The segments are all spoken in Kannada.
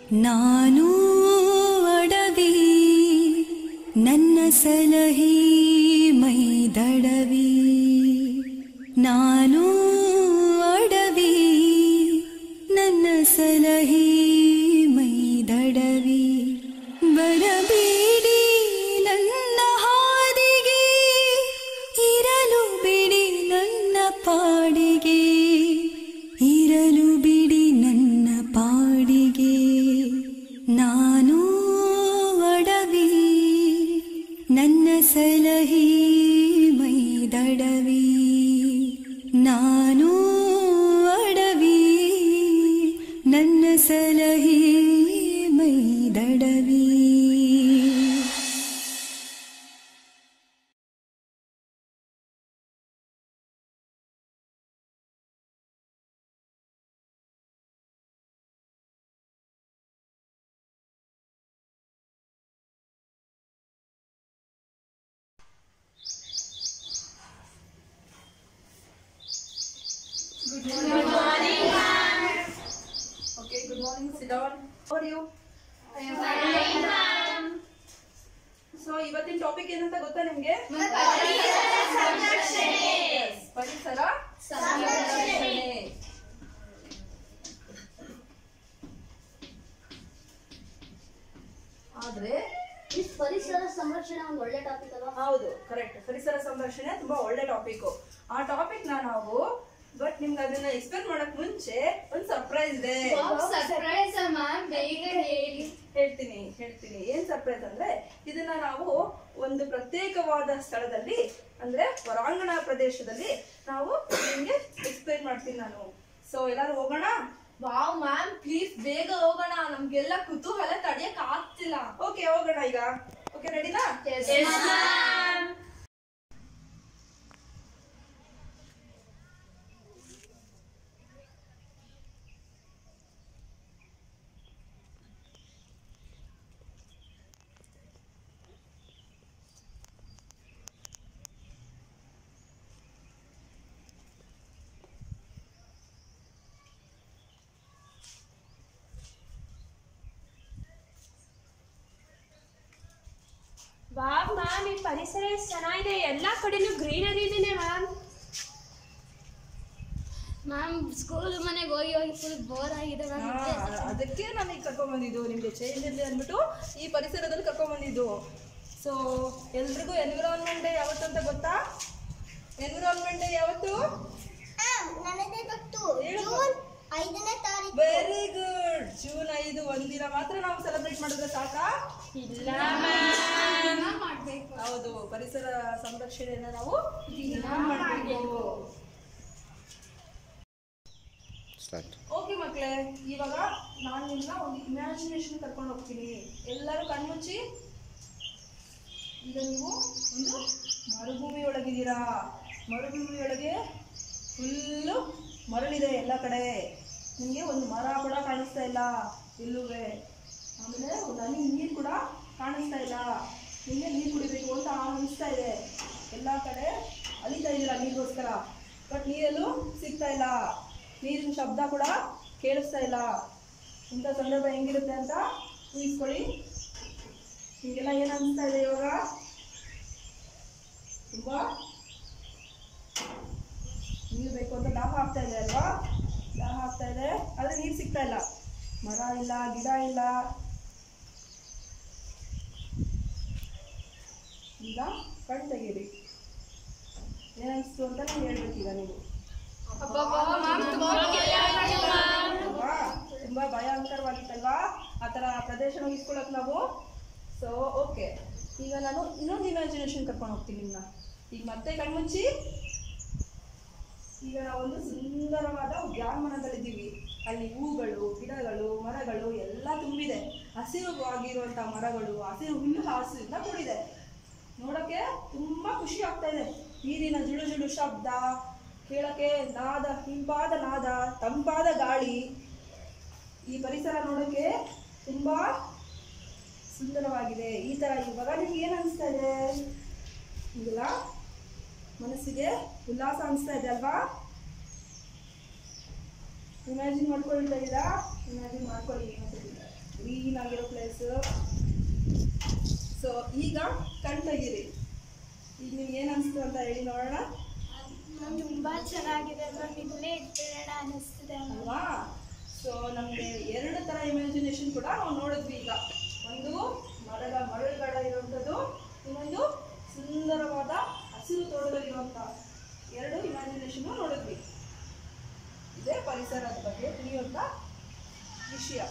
ನಾನು ಅಡವಿ ನನ್ನ ಸಲಹಿ ಮೈದಡವಿ ನಾನು ಅಡವಿ ನನ್ನ ಸಲಹಿ ಮೈದಡವಿ ಬರಬೇಡಿ ನನ್ನ ಹಾದಿಗೆ ಇರಲು ಬಿಡಿ ನನ್ನ ಪಾಡಿಗೆ ಇರಲು ಬಿಡಿ ನನ್ನ ಪಾಡಿಗೆ ನಾನು ಅಡವಿ ನನ್ನ ಸಲಹಿ ಮೈದಡವಿ ನಾನು ಅಡವಿ ನನ್ನ ಸಲಹಿ ಮೈದಡವಿ Okay, good morning. Sit down. How are you? So ಇವತ್ತಿನ ಟಾಪಿಕ್ ಏನಂತ ಗೊತ್ತಾ ನಿಮ್ಗೆ Yes, ಪರಿಸರ ಸಂರಕ್ಷಣೆ ಆದ್ರೆ ಈ ಪರಿಸರ ಸಂರಕ್ಷಣೆ ಒಂದು ಒಳ್ಳೆ ಟಾಪಿಕ್ ಅಲ್ವಾ ಹೌದು ಕರೆಕ್ಟ್ ಪರಿಸರ ಸಂರಕ್ಷಣೆ ತುಂಬಾ ಒಳ್ಳೆ ಟಾಪಿಕ್ ಆ ಟಾಪಿಕ್ ನ ನಾವು ಬಟ್ ನಿಮ್ಗೆ ಅದನ್ನ ಎಕ್ಸ್ಪ್ಲೇನ್ ಮಾಡಕ್ ಮುಂಚೆ ಒಂದ್ ಸರ್ಪ್ರೈಸ್ ಇದೆ ಸರ್ಪ್ರೈಸ್ ಮ್ಯಾಮ್ ಬೇಗ ಹೇಳಿ ಹೇಳ್ತೀನಿ ಹೇಳ್ತೀನಿ ಏನ್ ಸರ್ಪ್ರೈಸ್ ಅಂದ್ರೆ ಇದನ್ನ ನಾವು ಒಂದು ಪ್ರತ್ಯೇಕವಾದ ಸ್ಥಳದಲ್ಲಿ ಅಂದ್ರೆ ಹೊರಾಂಗಣ ಪ್ರದೇಶದಲ್ಲಿ ನಾವು ನಿಮ್ಗೆ ಎಕ್ಸ್ಪ್ಲೈನ್ ಮಾಡ್ತೀನಿ ನಾನು ಸೊ ಎಲ್ಲಾರು ಹೋಗೋಣ ವಾವ್ ಮ್ಯಾಮ್ ಪ್ಲೀಸ್ ಬೇಗ ಹೋಗೋಣ ನಮ್ಗೆಲ್ಲ ಕುತೂಹಲ ತಡೆಯಕ್ ಆಗ್ತಿಲ್ಲ ಓಕೆ ಹೋಗೋಣ ಈಗ ಓಕೆ ರೆಡಿನಾ ವಾವ್ ಮ್ಯಾಮ್ ಈ ಪರಿಸರ ಎಷ್ಟ್ ಚೆನ್ನಾಗಿದೆ ಎಲ್ಲಾ ಕಡೆನೂ ಗ್ರೀನರಿ ಇದೆನೆ ಮ್ಯಾಮ್ ಮ್ಯಾಮ್ ಸ್ಕೂಲ್ ಮನೆಗೆ ಹೋಗಿ ಹೋಗಿ ಫುಲ್ ಬೋರ್ ಆಗಿದೆ ಹಾ, ಮ್ಯಾಮ್ ಅದಕ್ಕೆ ನಾನು ಈಗ ಕರ್ಕೊಂಡ್ ಬಂದಿದ್ದು ನಿಮ್ಗೆ ಚೇಂಜ್ ಇರಲಿ ಅಂದ್ಬಿಟ್ಟು ಈ ಪರಿಸರದಲ್ಲಿ ಕರ್ಕೊಂಡ್ ಬಂದಿದ್ದು ಸೊ ಎಲ್ರಿಗೂ ಎನ್ವಿರಾನ್ಮೆಂಟ್ ಡೇ ಯಾವತ್ತು ಅಂತ ಗೊತ್ತಾ ಎನ್ವಿರಾನ್ಮೆಂಟ್ ಡೇ ಯಾವತ್ತು ನನಗೆ ಗೊತ್ತು ಹೇಳು. ಜೂನ್ ಐದನೇ ತಾರೀಕು ವೆರಿ ಗುಡ್ ಜೂನ್ ಐದು ಒಂದಿನ ಮಾತ್ರ ನಾವು ಸೆಲೆಬ್ರೇಟ್ ಮಾಡಿದ್ರೆ ಸಾಕಾ ಮಾಡ್ಬೇಕು ಹೌದು ಪರಿಸರ ಸಂರಕ್ಷಣೆಯನ್ನ ನಾವು ದಿನ ಮಾಡ್ಬೇಕು ಓಕೆ ಮಕ್ಕಳೇ ಇವಾಗ ನಾನು ನಿಮ್ಮನ್ನ ಒಂದು ಇಮ್ಯಾಜಿನೇಷನ್ ಕರ್ಕೊಂಡು ಹೋಗ್ತೀನಿ ಎಲ್ಲರೂ ಕಣ್ಮುಚ್ಚಿ ಈಗ ನೀವು ಒಂದು ಮರುಭೂಮಿ ಒಳಗಿದ್ದೀರಾ ಮರುಭೂಮಿ ಒಳಗೆ ಫುಲ್ಲು ಮರಳಿದೆ ಎಲ್ಲ ಕಡೆ ನಿಮಗೆ ಒಂದು ಮರ ಕೂಡ ಕಾಣಿಸ್ತಾ ಇಲ್ಲ ಇಲ್ಲುವೆ ಆಮೇಲೆ ಒಂದು ಹನಿ ನೀರು ಕೂಡ ಕಾಣಿಸ್ತಾ ಇಲ್ಲ ನಿಮಗೆ ನೀರು ಕುಡಿಬೇಕು ಅಂತ ಅನಿಸ್ತಾ ಇದೆ ಎಲ್ಲ ಕಡೆ ಅಲಿತಾ ಇದ್ದೀರಾ ನೀರಿಗೋಸ್ಕರ ಬಟ್ ನೀರೆಲ್ಲೂ ಸಿಗ್ತಾ ಇಲ್ಲ ನೀರಿನ ಶಬ್ದ ಕೂಡ ಕೇಳಿಸ್ತಾ ಇಲ್ಲ ಇಂಥ ಸಂದರ್ಭ ಹೆಂಗಿರುತ್ತೆ ಅಂತ ಊಹಿಸ್ಕೊಳ್ಳಿ ನಿಮಗೆಲ್ಲ ಏನು ಅನಿಸ್ತಾ ಇದೆ ಇವಾಗ ತುಂಬ ನೀರು ಬೇಕು ಅಂತ ದಾಹ ಆಗ್ತಾ ಇದೆ ಅಲ್ವಾ ದಾಹ ಆಗ್ತಾ ಇದೆ ಆದರೆ ನೀರು ಸಿಗ್ತಾ ಇಲ್ಲ ಮರ ಇಲ್ಲ ಗಿಡ ಇಲ್ಲ ಈಗ ಕಣ್ ತೆಗೀರಿ ಏನಿಸ್ತು ಅಂತ ನೀವು ಹೇಳ್ಬೇಕೀಗ ನೀವು ಅಲ್ವಾ ತುಂಬಾ ಭಯಂಕರವಾಗಿತ್ತಲ್ವಾ ಆ ಥರ ಪ್ರದೇಶ ಊಹಿಸ್ಕೊಳಕ್ ನಾವು ಸೊ ಓಕೆ ಈಗ ನಾನು ಇನ್ನೊಂದು ಇಮ್ಯಾಜಿನೇಷನ್ ಕರ್ಕೊಂಡು ಹೋಗ್ತೀನಿ ನಿಮ್ಮನ್ನ ಈಗ ಮತ್ತೆ ಕಣ್ಮುಚ್ಚಿ ಈಗ ನಾವೊಂದು ಸುಂದರವಾದ ಉದ್ಯಾನವನದಲ್ಲಿದ್ದೀವಿ ಅಲ್ಲಿ ಹೂಗಳು ಗಿಡಗಳು ಮರಗಳು ಎಲ್ಲ ತುಂಬಿದೆ ಹಸಿರುವಾಗಿರುವಂಥ ಮರಗಳು ಹಸಿರು ಹುಲ್ಲು ಹಾಸಿನಿಂದ ಕೂಡಿದೆ ನೋಡೋಕ್ಕೆ ತುಂಬಾ ಖುಷಿ ಆಗ್ತಾ ಇದೆ ನೀರಿನ ಜುಳು ಜುಳು ಶಬ್ದ ಕೇಳಕ್ಕೆ ನಾದ ಹಿಂಪಾದ ನಾದ ತಂಪಾದ ಗಾಳಿ ಈ ಪರಿಸರ ನೋಡೋಕ್ಕೆ ತುಂಬಾ ಸುಂದರವಾಗಿದೆ ಈ ತರ ಇವಾಗ ನಿಮ್ಗೆ ಏನು ಅನಿಸ್ತಾ ಇದೆ ಇದೆಲ್ಲ ಮನಸ್ಸಿಗೆ ಉಲ್ಲಾಸ ಅನಿಸ್ತಾ ಇದೆ ಅಲ್ವಾ ಇಮ್ಯಾಜಿನ್ ಮಾಡ್ಕೊಳ್ತಾ ಇದ್ದೀರಾ ಇಮ್ಯಾಜಿನ್ ಮಾಡ್ಕೊಳ್ಳಿ ಇನ್ನೊಂದ್ಸತಿ. ಗ್ರೀನ್ ಆಗಿರೋ ಪ್ಲೇಸ್ ಸೊ ಈಗ ಕಣ್ ತೆಗೀರಿ ಈಗ ನಿಮ್ಗೆ ಏನು ಅನಿಸ್ತು ಅಂತ ಹೇಳಿ ನೋಡೋಣ ತುಂಬಾ ಚೆನ್ನಾಗಿದೆ ಮ್ಯಾಮ್ ಇಲ್ಲೇ ಇದ್ಬಿಡೋಣ ಅನಿಸ್ತಿದೆ ಅಲ್ವಾ ಸೊ ನಮಗೆ ಎರಡು ಥರ ಇಮ್ಯಾಜಿನೇಷನ್ ಕೂಡ ನಾವು ನೋಡಿದ್ವಿ ಈಗ ಒಂದು ಮರದ ಮರಳುಗಳ ಇರುವಂಥದ್ದು ಇನ್ನೊಂದು ಸುಂದರವಾದ ಹಸಿರು ತೋಟದಲ್ಲಿರುವಂಥ ಎರಡು ಇಮ್ಯಾಜಿನೇಷನ್ ನೋಡಿದ್ವಿ ಇದೇ ಪರಿಸರದ ಬಗ್ಗೆ ತಿಳಿಯುವಂಥ ವಿಷಯ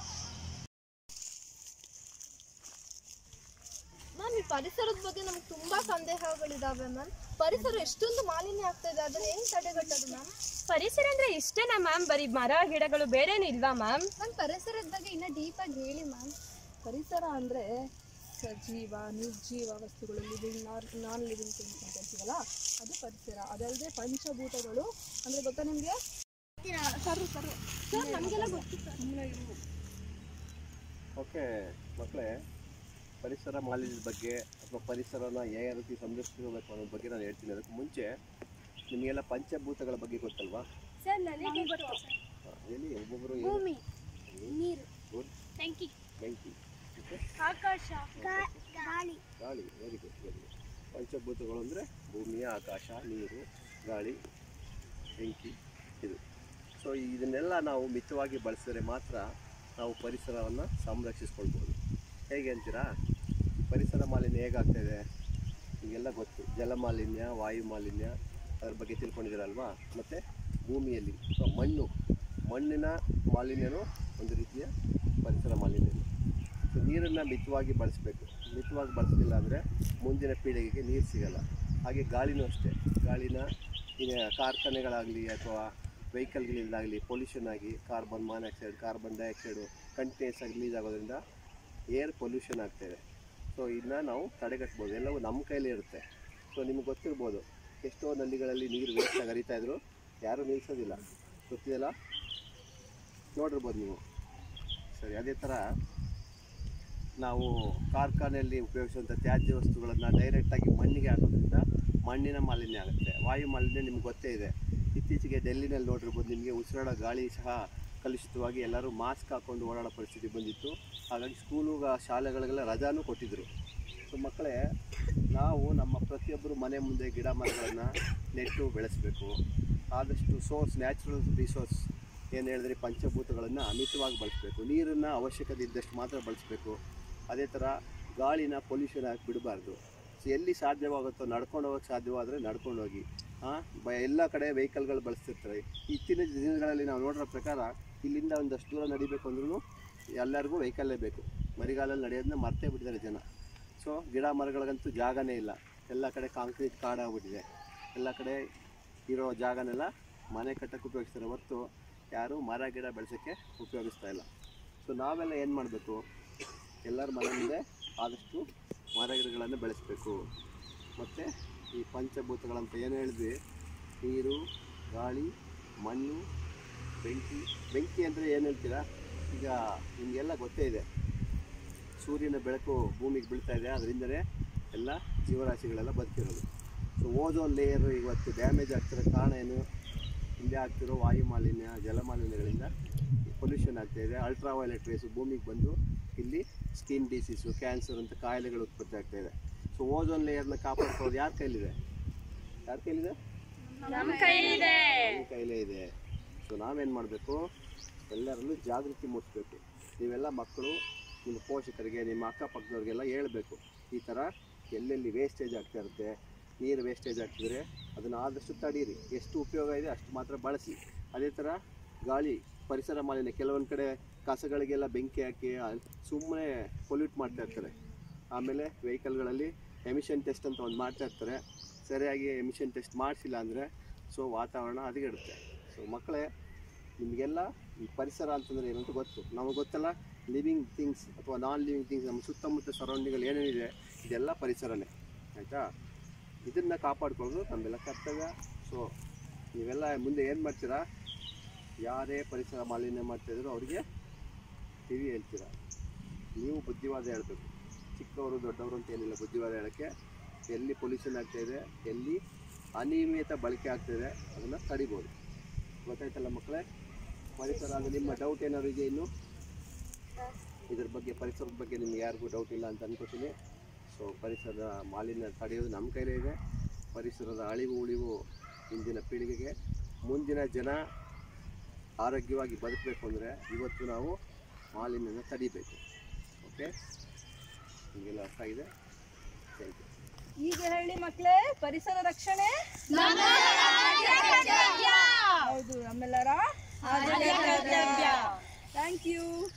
ಮ್ಯಾಮ್ ಈ ಪರಿಸರದ ಬಗ್ಗೆ ನಮ್ಗೆ ತುಂಬಾ ಸಂದೇಹಗಳಿದಾವೆ ಮ್ಯಾಮ್ ಪರಿಸರ ಎಷ್ಟೊಂದು ಮಾಲಿನ್ಯ ಆಗ್ತಾ ಇದೆ ಅದನ್ನ ಹೆಂಗ್ ತಡೆಗಟ್ಟೋದು ಮ್ಯಾಮ್ ಪರಿಸರ ಅಂದ್ರೆ ಇಷ್ಟೇನಾ ಮ್ಯಾಮ್ ಬರೀ ಮರ ಗಿಡಗಳು ಬೇರೆನೂ ಇಲ್ವಾ ಮ್ಯಾಮ್ ಮ್ಯಾಮ್ ಪರಿಸರದ ಬಗ್ಗೆ ಇನ್ನೂ ಡೀಪಾಗಿ ಹೇಳಿ ಮ್ಯಾಮ್ ಪರಿಸರ ಅಂದರೆ ಸಜೀವ ನಿರ್ಜೀವ ವಸ್ತುಗಳು living non non living things ಅಂತ ಹೇಳ್ತೀವಲ್ಲ ಅದು ಪರಿಸರ ಅದಲ್ಲದೆ ಪಂಚಭೂತಗಳು ಅಂದರೆ ಗೊತ್ತಾ ನಿಮಗೆ ಸರ್ ಸರ್ ಸರ್ ನಮಗೆಲ್ಲ ಗೊತ್ತಿತ್ತು ಓಕೆ ಮಕ್ಕಳೇ ಪರಿಸರ ಮಾಲಿನ್ಯದ ಬಗ್ಗೆ ಅಥವಾ ಪರಿಸರನ ಯಾವ ರೀತಿ ಸಂರಕ್ಷಿಸಬೇಕು ಅನ್ನೋದ್ರ ಬಗ್ಗೆ ನಾನು ಹೇಳ್ತೀನಿ ಅದಕ್ಕೆ ಮುಂಚೆ ನಿಮಗೆಲ್ಲ ಪಂಚಭೂತಗಳ ಬಗ್ಗೆ ಗೊತ್ತಲ್ವಾ ಸರ್ ನನಗೆ ಗೊತ್ತು ಹಾ, ಹೇಳಿ ಒಬ್ಬೊಬ್ಬರು ಭೂಮಿ ನೀರು ಗುಡ್ ಬೆಂಕಿ ಬೆಂಕಿ ಮತ್ತೆ ಆಕಾಶ ಗಾಳಿ ಗಾಳಿ ವೆರಿ ಗುಡ್ ವೆರಿ ಗುಡ್ ಪಂಚಭೂತಗಳು ಅಂದರೆ ಭೂಮಿ ಆಕಾಶ ನೀರು ಗಾಳಿ ಬೆಂಕಿ ಇದು ಸೊ ಇದನ್ನೆಲ್ಲ ನಾವು ಮಿತವಾಗಿ ಬಳಸಿದ್ರೆ ಮಾತ್ರ ನಾವು ಪರಿಸರವನ್ನು ಸಂರಕ್ಷಿಸ್ಕೊಳ್ಬೋದು ಹೇಗೆ ಅಂತೀರಾ ಪರಿಸರ ಮಾಲಿನ್ಯ ಹೇಗಾಗ್ತಾ ಇದೆ ನಿಮಗೆಲ್ಲ ಗೊತ್ತು ಜಲ ಮಾಲಿನ್ಯ ವಾಯು ಮಾಲಿನ್ಯ ಅದ್ರ ಬಗ್ಗೆ ತಿಳ್ಕೊಂಡಿದ್ದೀರಲ್ವಾ ಮತ್ತು ಭೂಮಿಯಲ್ಲಿ ಸೊ ಮಣ್ಣು ಮಣ್ಣಿನ ಮಾಲಿನ್ಯನೂ ಒಂದು ರೀತಿಯ ಪರಿಸರ ಮಾಲಿನ್ಯ ಸೊ ನೀರನ್ನು ಮಿತವಾಗಿ ಬಳಸಬೇಕು ಮಿತವಾಗಿ ಬಳಸಲಿಲ್ಲ ಅಂದರೆ ಮುಂದಿನ ಪೀಳಿಗೆಗೆ ನೀರು ಸಿಗಲ್ಲ ಹಾಗೆ ಗಾಳಿನೂ ಅಷ್ಟೇ ಗಾಳಿನ ಈಗ ಕಾರ್ಖಾನೆಗಳಾಗಲಿ ಅಥವಾ ವೆಹಿಕಲ್ಗಳಿಂದಾಗಲಿ ಪೊಲ್ಯೂಷನ್ ಆಗಿ carbon monoxide carbon dioxide continuous ಆಗಿ ರಿಲೀಸ್ ಆಗೋದ್ರಿಂದ ಏರ್ ಪೊಲ್ಯೂಷನ್ ಆಗ್ತಾಯಿದೆ ಸೊ ಇದನ್ನ ನಾವು ತಡೆಗಟ್ಬೋದು ಎಲ್ಲವೂ ನಮ್ಮ ಕೈಲೇ ಇರುತ್ತೆ ಸೊ ನಿಮ್ಗೆ ಗೊತ್ತಿರ್ಬೋದು ಎಷ್ಟೋ ನದಿಗಳಲ್ಲಿ ನೀರು ವೇಸ್ಟಾಗಿ ಹರಿತಾ ಇದ್ರು ಯಾರೂ ನಿಲ್ಲಿಸೋದಿಲ್ಲ ಗೊತ್ತಿದೆಯಲ್ಲ ನೋಡಿರ್ಬೋದು ನೀವು ಸರಿ ಅದೇ ಥರ ನಾವು ಕಾರ್ಖಾನೆಯಲ್ಲಿ ಉಪಯೋಗಿಸುವಂಥ ತ್ಯಾಜ್ಯ ವಸ್ತುಗಳನ್ನು ಡೈರೆಕ್ಟಾಗಿ ಮಣ್ಣಿಗೆ ಹಾಕೋದ್ರಿಂದ ಮಣ್ಣಿನ ಮಾಲಿನ್ಯ ಆಗುತ್ತೆ ವಾಯು ಮಾಲಿನ್ಯ ನಿಮ್ಗೆ ಗೊತ್ತೇ ಇದೆ ಇತ್ತೀಚೆಗೆ ಡೆಲ್ಲಿನಲ್ಲಿ ನೋಡಿರ್ಬೋದು ನಿಮಗೆ ಉಸಿರಾಡೋ ಗಾಳಿ ಸಹ ಕಲುಷಿತವಾಗಿ ಎಲ್ಲರೂ ಮಾಸ್ಕ್ ಹಾಕ್ಕೊಂಡು ಓಡಾಡೋ ಪರಿಸ್ಥಿತಿ ಬಂದಿತ್ತು ಹಾಗಾಗಿ ಸ್ಕೂಲು ಶಾಲೆಗಳಿಗೆಲ್ಲ ರಜಾನೂ ಕೊಟ್ಟಿದ್ದರು ಸೊ ಮಕ್ಕಳೇ ನಾವು ನಮ್ಮ ಪ್ರತಿಯೊಬ್ಬರು ಮನೆ ಮುಂದೆ ಗಿಡ ಮರಗಳನ್ನು ನೆಟ್ಟು ಬೆಳೆಸಬೇಕು ಆದಷ್ಟು ಸೋರ್ಸ್ ನ್ಯಾಚುರಲ್ ರಿಸೋರ್ಸ್ ಏನು ಹೇಳಿದ್ರೆ ಪಂಚಭೂತಗಳನ್ನು ಅಮಿತವಾಗಿ ಬಳಸಬೇಕು ನೀರನ್ನು ಅವಶ್ಯಕತೆ ಇದ್ದಷ್ಟು ಮಾತ್ರ ಬಳಸಬೇಕು ಅದೇ ಥರ ಗಾಳಿನ ಪೊಲ್ಯೂಷನ್ ಆಗಿ ಬಿಡಬಾರ್ದು ಸೊ ಎಲ್ಲಿ ಸಾಧ್ಯವಾಗುತ್ತೋ ನಡ್ಕೊಂಡು ಹೋಗೋಕ್ಕೆ ಸಾಧ್ಯವಾದರೆ ನಡ್ಕೊಂಡು ಹೋಗಿ ಹಾಂ ಬ ಎಲ್ಲ ಕಡೆ ವೆಹಿಕಲ್ಗಳು ಬಳಸ್ತಿರ್ತಾರೆ ಇತ್ತಿನ ದಿನಗಳಲ್ಲಿ ನಾವು ನೋಡಿರೋ ಪ್ರಕಾರ ಇಲ್ಲಿಂದ ಒಂದಷ್ಟು ದೂರ ನಡಿಬೇಕು ಅಂದ್ರೂ ಎಲ್ಲರಿಗೂ ವೆಹಿಕಲ್ಲೇ ಬೇಕು ಮರಿಗಾಲಲ್ಲಿ ನಡೆಯೋದನ್ನ ಮರ್ತೇ ಬಿಟ್ಟಿದ್ದಾರೆ ಜನ ಸೊ ಗಿಡ ಮರಗಳಿಗಂತೂ ಜಾಗನೇ ಇಲ್ಲ ಎಲ್ಲ ಕಡೆ ಕಾಂಕ್ರೀಟ್ ಕಾಡಾಗ್ಬಿಟ್ಟಿದೆ ಎಲ್ಲ ಕಡೆ ಇರೋ ಜಾಗನೆಲ್ಲ ಮನೆ ಕಟ್ಟಕ್ಕೆ ಉಪಯೋಗಿಸ್ತಾರೆ ಹೊರತು ಯಾರೂ ಮರ ಗಿಡ ಬೆಳೆಸೋಕ್ಕೆ ಉಪಯೋಗಿಸ್ತಾ ಇಲ್ಲ ಸೊ ನಾವೆಲ್ಲ ಏನು ಮಾಡಬೇಕು ಎಲ್ಲರ ಮನೆ ಮುಂದೆ ಆದಷ್ಟು ಮರ ಗಿಡಗಳನ್ನು ಬೆಳೆಸಬೇಕು ಮತ್ತು ಈ ಪಂಚಭೂತಗಳಂತ ಏನು ಹೇಳಿದ್ವಿ ನೀರು ಗಾಳಿ ಮಣ್ಣು ಬೆಂಕಿ ಬೆಂಕಿ ಅಂದರೆ ಏನು ಹೇಳ್ತೀರಾ ಈಗ ನಿಮಗೆಲ್ಲ ಗೊತ್ತೇ ಇದೆ ಸೂರ್ಯನ ಬೆಳಕು ಭೂಮಿಗೆ ಬೀಳ್ತಾ ಇದೆ ಅದರಿಂದನೇ ಎಲ್ಲ ಜೀವರಾಶಿಗಳೆಲ್ಲ ಬದುಕಿರೋದು ಸೊ ಓಝೋನ್ ಲೇಯರು ಇವತ್ತು ಡ್ಯಾಮೇಜ್ ಆಗ್ತಿರೋ ಕಾರಣ ಏನು ಹಿಂದೆ ಆಗ್ತಿರೋ ವಾಯು ಮಾಲಿನ್ಯ ಜಲ ಮಾಲಿನ್ಯಗಳಿಂದ ಪೊಲ್ಯೂಷನ್ ಆಗ್ತಾ ಇದೆ ಅಲ್ಟ್ರಾ ವೈಲೆಟ್ ರೇಸು ಭೂಮಿಗೆ ಬಂದು ಇಲ್ಲಿ ಸ್ಕಿನ್ ಡಿಸೀಸು ಕ್ಯಾನ್ಸರ್ ಅಂತ ಕಾಯಿಲೆಗಳು ಉತ್ಪತ್ತಿ ಆಗ್ತಾ ಇದೆ ಸೊ ಓಝೋನ್ ಲೇಯರ್ನ ಕಾಪಾಡ್ಕೊಳ್ಳೋದು ಯಾರ ಕೈಲಿದೆ ಯಾರ ಕೈಲಿದೆ ನಮ್ಮ ಕೈಲಿದೆ ನಮ್ಮ ಕೈಲೇ ಇದೆ ಸೊ ನಾವೇನು ಮಾಡಬೇಕು ಎಲ್ಲರಲ್ಲೂ ಜಾಗೃತಿ ಮೂಡಿಸ್ಬೇಕು ನೀವೆಲ್ಲ ಮಕ್ಕಳು ನಿಮ್ಮ ಪೋಷಕರಿಗೆ ನಿಮ್ಮ ಅಕ್ಕಪಕ್ಕದವ್ರಿಗೆಲ್ಲ ಹೇಳ್ಬೇಕು ಈ ಥರ ಎಲ್ಲೆಲ್ಲಿ ವೇಸ್ಟೇಜ್ ಆಗ್ತಾ ಇರುತ್ತೆ ನೀರು ವೇಸ್ಟೇಜ್ ಆಗ್ತಿದ್ರೆ ಅದನ್ನು ಆದಷ್ಟು ತಡೀರಿ ಎಷ್ಟು ಉಪಯೋಗ ಇದೆ ಅಷ್ಟು ಮಾತ್ರ ಬಳಸಿ ಅದೇ ಥರ ಗಾಳಿ ಪರಿಸರ ಮಾಲಿನ್ಯ ಕೆಲವೊಂದು ಕಡೆ ಕಸಗಳಿಗೆಲ್ಲ ಬೆಂಕಿ ಹಾಕಿ ಸುಮ್ಮನೆ ಪೊಲ್ಯೂಟ್ ಮಾಡ್ತಾ ಇರ್ತಾರೆ ಆಮೇಲೆ ವೆಹಿಕಲ್ಗಳಲ್ಲಿ ಎಮಿಷನ್ ಟೆಸ್ಟ್ ಅಂತ ಒಂದು ಮಾಡ್ತಾ ಇರ್ತಾರೆ ಸರಿಯಾಗಿ ಎಮಿಷನ್ ಟೆಸ್ಟ್ ಮಾಡಿಸಿಲ್ಲ ಅಂದರೆ ಸೊ ವಾತಾವರಣ ಹದಗೆಡುತ್ತೆ ಸೊ ಮಕ್ಕಳೇ ನಿಮಗೆಲ್ಲ ಈ ಪರಿಸರ ಅಂತಂದರೆ ಏನಂತ ಗೊತ್ತು ನಮಗೆ ಗೊತ್ತಲ್ಲ ಲಿವಿಂಗ್ ಥಿಂಗ್ಸ್ ಅಥವಾ ನಾನ್ ಲಿವಿಂಗ್ ಥಿಂಗ್ಸ್ ನಮ್ಮ ಸುತ್ತಮುತ್ತ ಸರೌಂಡಿಂಗಲ್ಲಿ ಏನೇನಿದೆ ಇದೆಲ್ಲ ಪರಿಸರನೇ ಆಯಿತಾ ಇದನ್ನು ಕಾಪಾಡ್ಕೊಳ್ಳೋದು ನಮ್ಮೆಲ್ಲ ಕರ್ತವ್ಯ ಸೊ ನೀವೆಲ್ಲ ಮುಂದೆ ಏನು ಮಾಡ್ತೀರಾ ಯಾರೇ ಪರಿಸರ ಮಾಲಿನ್ಯ ಮಾಡ್ತಾಯಿದ್ರು ಅವರಿಗೆ ಕಿವಿ ಹೇಳ್ತೀರಾ ನೀವು ಬುದ್ಧಿವಾದ ಹೇಳಬೇಕು ಚಿಕ್ಕವರು ದೊಡ್ಡವರು ಅಂತ ಏನಿಲ್ಲ ಬುದ್ಧಿವಾದ ಹೇಳೋಕ್ಕೆ ಎಲ್ಲಿ ಪೊಲ್ಯೂಷನ್ ಆಗ್ತಾಯಿದೆ ಎಲ್ಲಿ ಅನಿಯಮಿತ ಬಳಕೆ ಆಗ್ತಾಯಿದೆ ಅದನ್ನು ತಡಿಬೋದು ಗೊತ್ತಾಯ್ತಲ್ಲ ಮಕ್ಕಳೇ ಪರಿಸರ ಅಂದರೆ ನಿಮ್ಮ ಡೌಟ್ ಏನಾದ್ರು ಇದೆಯಾ ಇನ್ನು ಇದ್ರ ಬಗ್ಗೆ ಪರಿಸರದ ಬಗ್ಗೆ ನಿಮ್ಗೆ ಯಾರಿಗೂ ಡೌಟ್ ಇಲ್ಲ ಅಂತ ಅನ್ಕೋತೀನಿ ಸೊ ಪರಿಸರದ ಮಾಲಿನ್ಯ ತಡೆಯೋದು ನಮ್ಮ ಕೈಲೇ ಇದೆ ಪರಿಸರದ ಅಳಿವು ಉಳಿವು ಇಂದಿನ ಪೀಳಿಗೆಗೆ ಮುಂದಿನ ಜನ ಆರೋಗ್ಯವಾಗಿ ಬದುಕಬೇಕು ಅಂದರೆ ಇವತ್ತು ನಾವು ಮಾಲಿನ್ಯನ ತಡಿಬೇಕು ಓಕೆ ನಿಮಗೆಲ್ಲ ಅರ್ಥ ಆಗಿದೆ ಥ್ಯಾಂಕ್ ಯು ಈಗ ಹೇಳಿ ಮಕ್ಕಳೇ ಪರಿಸರ ರಕ್ಷಣೆ ಹೌದು ನಮ್ಮೆಲ್ಲರ ಥ್ಯಾಂಕ್ ಯು